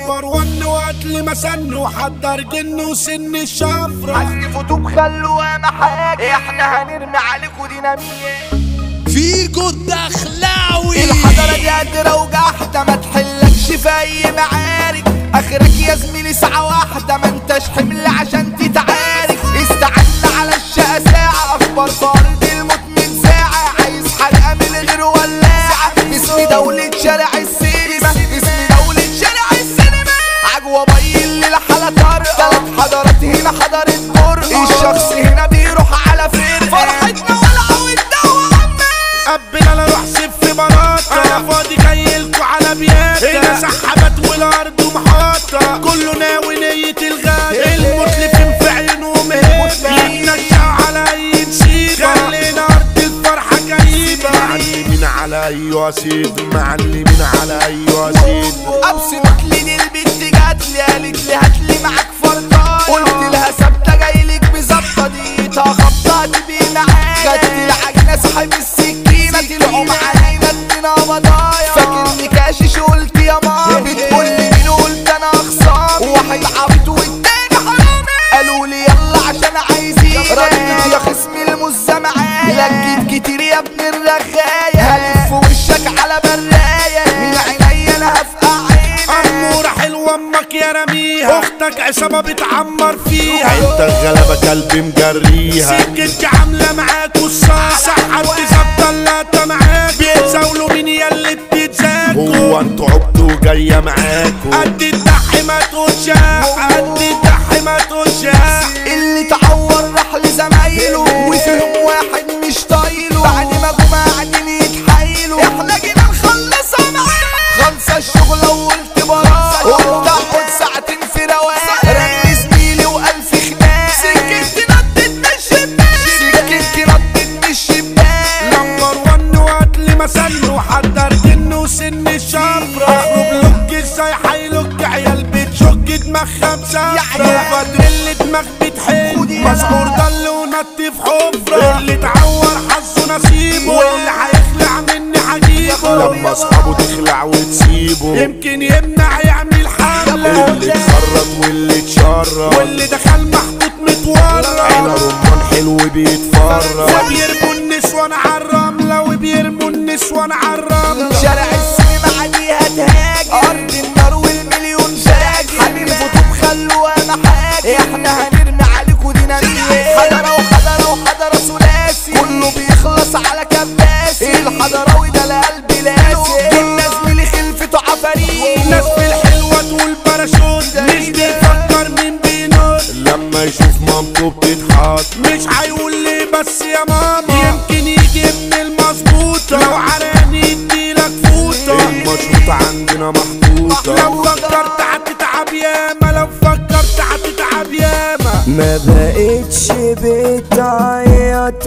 نمبر ون وقتل مسن وحضر جن وسن الشفرة حذفوا بخلوها محاك احنا هنرمي عليكوا دينامية فيجو الدخلاوي الحضارة دي قادرة وجحدة ما تحلكش في أي معارك آخرك يا زميلي ساعة واحدة ما انتش حمل عشان تتعارك استعنا على الشقة ساعة أخبار طارد الموت من ساعة عايز حرقة من غير ولاعة اسمي دولة شارع السينما اسمي دولة شارع السينما عجوة بيل للحالة طارئة تلات حضارات هنا حضارة جرأة الشخص هنا بيروح على فرقة فرحتنا ولعة والدوا قبل انا اروح سيف في براطة انا فاضي جايلكوا على بياتة هنا سحبت والارض محاطة كله ناوي نية الغابة المتلفين في عينهم هيبة يتنشأ على اي نسيبة خلينا ارض الفرحة قريبة معلمين على ايوه سيد معلمين على ايوه سيد ابسمت لي البنت جات لي قالت لي هات لي معاك فرطايه قلت لها ثابته جاي لك بظبطه دي خبطت بينا عادي خدت العجنه سحب السكينه طلعوا علينا ادينا بضايا فاكرني كاشش قلت يا ماما بتقول لي مين قلت انا خصامي واحد عبيط والتاني حرامي قالوا لي يلا عشان عايزين ردت يا خصمي المزة معايا لجيت كتير يا ابن الرغاية هلف وشك على براية من عينيا انا هفقع عينك أمورة حلوة أمك يا رميها أختك عصابة بتعمر فيها أنت الغلبة كلب مجريها سكتك عاملة معاك والصاح سحبت ظبطة اللقطة معاك بيتزاولوا مين يا اللي بتتزاكوا هو انتوا عبدوا جاية معاكوا قد الضحي ما تقولش قد الضحي ما تقولش اللي تعور راح لزمايله وفيهم واحد مش طايله بعد ما جم قاعدين يتحايلوا احنا جينا نخلصها معانا خلص الشغل وقلت براء وتاخد ساعتين في رواق رن زميلي والف خناق سكتي نطت من الشباك سكتي نطت من الشباك نمبر ون وقتل مسن وحضر جن وسن الشفرة اخرج لك ازاي حيلك عيال بتشك دماغها مسافرة فتر اللي دماغ بتحل مسحور ضل ونط في حفرة اللي اتعور حظه نصيبه واللي هيخلع مني هجيبه لما اصحابه تخلع وتسيبه يمكن يمنع يعمل حملة اللي اتخرج واللي اتشرب واللي دخل محطوط متورط عيله رمان حلو بيتفرج وبيرموا النسوان على الرملة وبيرموا النسوان على الرملة شارع السينما عليها تهاجم ارض النار والمليون فاجر حبيبي فتوب خلوها محاجر احنا هنرمي عليكوا دينامية حضرة وحضرة وحضرة ثلاثي كله بيخلص على كباسي الحضراوي ده لقلب لاسي الناس ملي خلفته عفاريت ناس في الحلوة تقول باراشوت مش بيفكر مين بينط لما يشوف مامته بتتحط مش هيقول لي بس يا ماما يمكن يجي ابن المظبوطة لو عراني يديلك فوطة المشروطة عندنا محطوطة لو فكرت هتتعب ياما لو فكرت هتتعب ياما ما بقتش بتعيط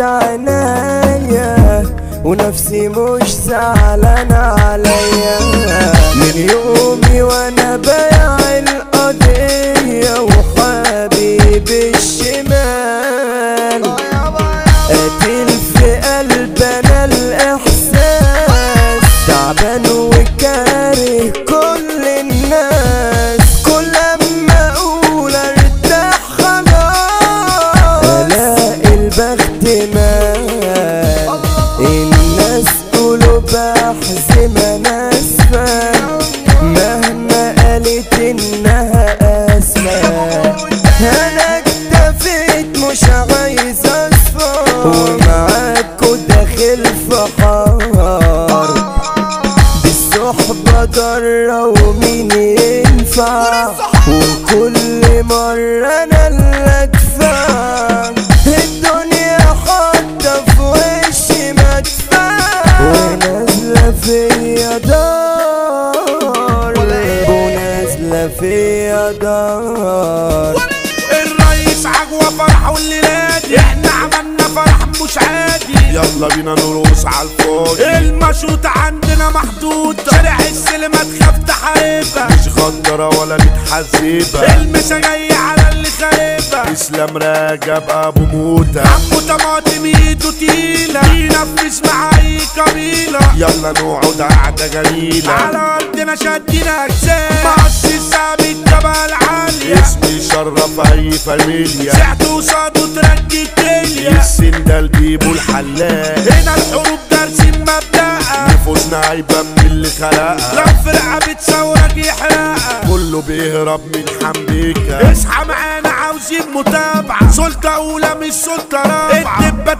عنايا ونفسي مش زعلانة عليا من يومي وانا بايع القضية وحبيبي الشمال قاتل في قلبنا الاحساس تعبان وكاره كل الناس كل ما اقول ارتاح خلاص الاقي البخت مال الناس قلوبها حزمة ناسفة مهما قالت انها اسفة انا اكتفيت مش عايز اصفى ومعاكوا داخل في حار بالصحبة ضرة ومين ينفع وكل مرة انا اللي ادفع الدنيا حاطة في وشي مدفع ونازلة فيا دار ونازلة فيا دار الرئيس عجوة فرح والليلاد احنا عملنا فرح مش عادي يلا بينا نرقص على الفاضي المشروط عندنا محدود شارع السلمة تخاف تحاربها مش غدرة ولا متحزبة المسا جاي على اللي خاربها اسلام راجب ابو موتة عمو طماطم ايده تقيلة بينفذ مع اي قبيلة يلا نقعد قعدة جميلة على ارضنا شدينا اجسام مؤسس ثابت جبل عالية اسمي شرف اي فاميليا سعت وصاد وترجي الدنيا السن ده البيبو الحلاق هنا الحروب درس مبدأها نفوسنا عيبة من اللي خلقها لو فرقة بتصورك يحرقها كله بيهرب من حمبيكا اصحى معانا عاوزين متابعة سلطة أولى مش سلطة رابعة الدبة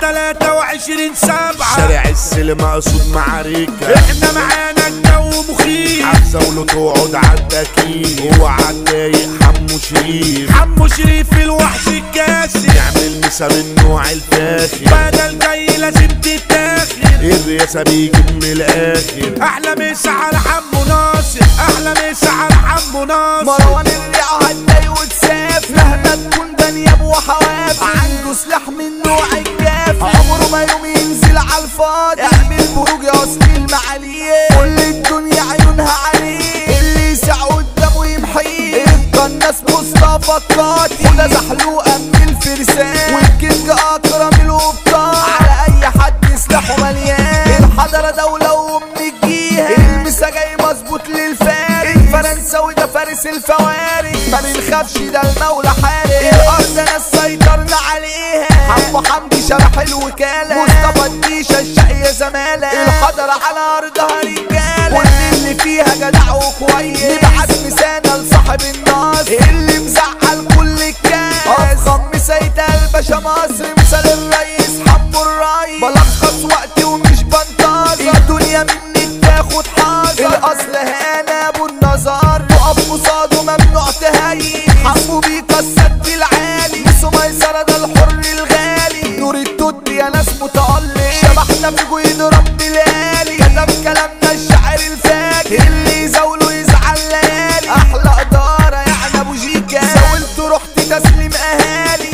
23 سبعة شارع السلم أقصد معاركة احنا معانا الجو مخيف عالزولة تقعد عالتكييف هو عالضايق حمو شريف حمو شريف الوحش الكاسي يعمل مسا من نوع الفاخر بدل جاي لازم تتاخر الرئاسة بيجي من الآخر أحلى مسا على حمو ناصر أحلى مسا على حمو ناصر مروان الريعة هتلاقي وتساف مهما تكون بنياب وحواف عنده سلاح من نوع الجاف عمره ما يوم ينزل على الفاضي اعمل بروج يا اصل المعاليه كل الدنيا عيونها عليه اللي يسع قدامه يمحيه القناص مصطفى القاضي وده زحلوقه من الفرسان والكينج اكرم القبطان على اي حد سلاحه مليان الحضره دوله وام الجيهه المسا جاي مظبوط للفارس فرنساوي ده فارس الفوارس ما بنخافش ده المولى حارس الارض ناس سيطرنا عليها حمو حمدي شرح الوكاله مصطفى الديشه الشقيه زماله الحضره على ارضها رجاله واللي اللي فيها جدع وكويس نبعت مسانه لصاحب الناس اللي مزعل كل الكاس افخم مسيدة الباشا مصر مثال الرئيس حمو الرئيس بلخص وقتي ومش بنتظر الدنيا مني تاخد حذر الاصل هنا ابو النظر تقف قصاده ممنوع تهيئ حمو بيك السد العالي نسو ميسرة ده الحر الغالي نور التوت يا ناس متألق شبحنا في جويد رب الالي كتب كلامنا الشاعر الفاجر اللي يزاوله يزعل ليالي احلى اداره يعني ابو جيكا زاولت رحت تسليم اهالي